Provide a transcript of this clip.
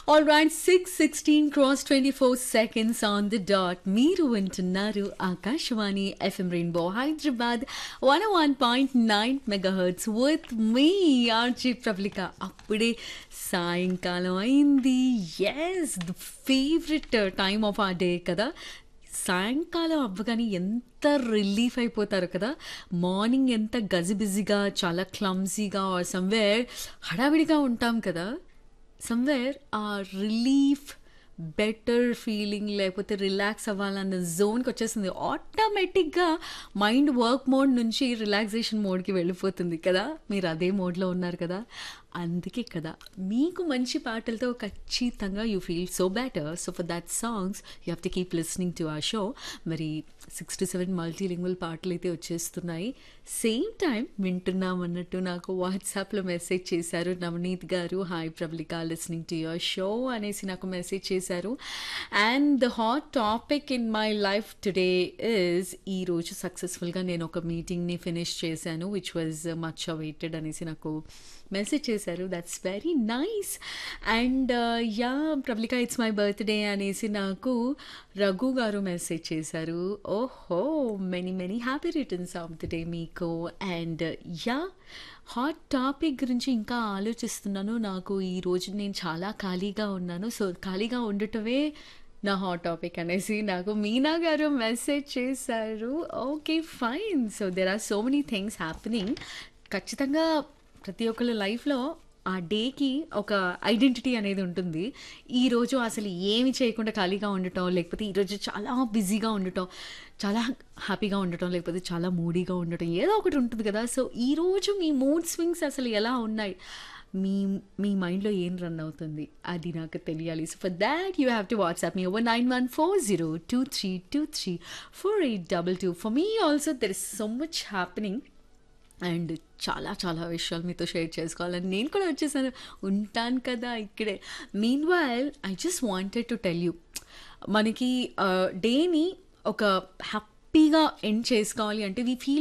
all right six sixteen cross twenty four seconds on the dot మీరు వింటున్నారు Akashvani FM rainbow Hyderabad one one point nine megahertz with me R J Prablika అప్పుడే సాయంకాలం అయింది yes the favourite time of a day కదా సాయంకాలం అవ్వగానే ఎంత relief అయిపోతారు కదా మార్నింగ్ ఎంత గజిబిజిగా చాలా క్లమ్జీగా ఆర్ సమ్వేర్ హడావిడిగా ఉంటాం కదా somewhere a relief better feeling లేకపోతే రిలాక్స్ అవ్వాలన్న జోన్కి వచ్చేసింది ఆటోమేటిక్గా మైండ్ వర్క్ మోడ్ నుంచి రిలాక్సేషన్ మోడ్కి వెళ్ళిపోతుంది కదా మీరు అదే మోడ్లో ఉన్నారు కదా అందుకే కదా మీకు మంచి పాటలతో ఖచ్చితంగా you feel so better so for that songs you have to keep listening to a show మరి సిక్స్ టు సెవెన్ మల్టీలింగ్వల్ పాటలు అయితే వచ్చేస్తున్నాయి సేమ్ టైం వింటున్నాం అన్నట్టు నాకు వాట్సాప్లో మెసేజ్ చేశారు నవనీత్ గారు hi Prablika listening to your show అనేసి నాకు మెసేజ్ చేశారు and the hot topic in my life today is ఈరోజు సక్సెస్ఫుల్గా నేను ఒక మీటింగ్ని ఫినిష్ చేశాను విచ్ వాజ్ మచ్ అవైటెడ్ అనేసి నాకు మెసేజ్ చేశారు that's very nice and yeah Prablika it's my birthday అనేసి నాకు రఘు గారు మెసేజ్ చేశారు ఓహో many many happy returns of the day మీకు అండ్ యా హాట్ టాపిక్ గురించి ఇంకా ఆలోచిస్తున్నాను నాకు ఈరోజు నేను చాలా ఖాళీగా ఉన్నాను సో ఖాళీగా ఉండటమే నా హాట్ టాపిక్ అనేసి నాకు మీనా గారు మెసేజ్ చేశారు okay fine so there are so many things happening ఖచ్చితంగా ప్రతి ఒక్కళ్ళ లైఫ్లో ఆ డేకి ఒక ఐడెంటిటీ అనేది ఉంటుంది ఈరోజు అసలు ఏమి చేయకుండా ఖాళీగా ఉండటం లేకపోతే ఈరోజు చాలా బిజీగా ఉండటం చాలా హ్యాపీగా ఉండటం లేకపోతే చాలా మూడీగా ఉండటం ఏదో ఒకటి ఉంటుంది కదా సో ఈరోజు మీ మూడ్ స్వింగ్స్ అసలు ఎలా ఉన్నాయి మీ మీ మైండ్లో ఏం రన్ అవుతుంది అది నాకు తెలియాలి so for that you have to WhatsApp me over nine one four zero two three two three four eight double two for me also there is so much happening and చాలా చాలా విషయాలు మీతో share చేసుకోవాలని నేను కూడా వచ్చేసాను ఉంటాను కదా ఇక్కడే meanwhile I just wanted to tell you మనకి డేని ఒక హ్యాపీగా ఎండ్ చేసుకోవాలి అంటే వీ ఫీల్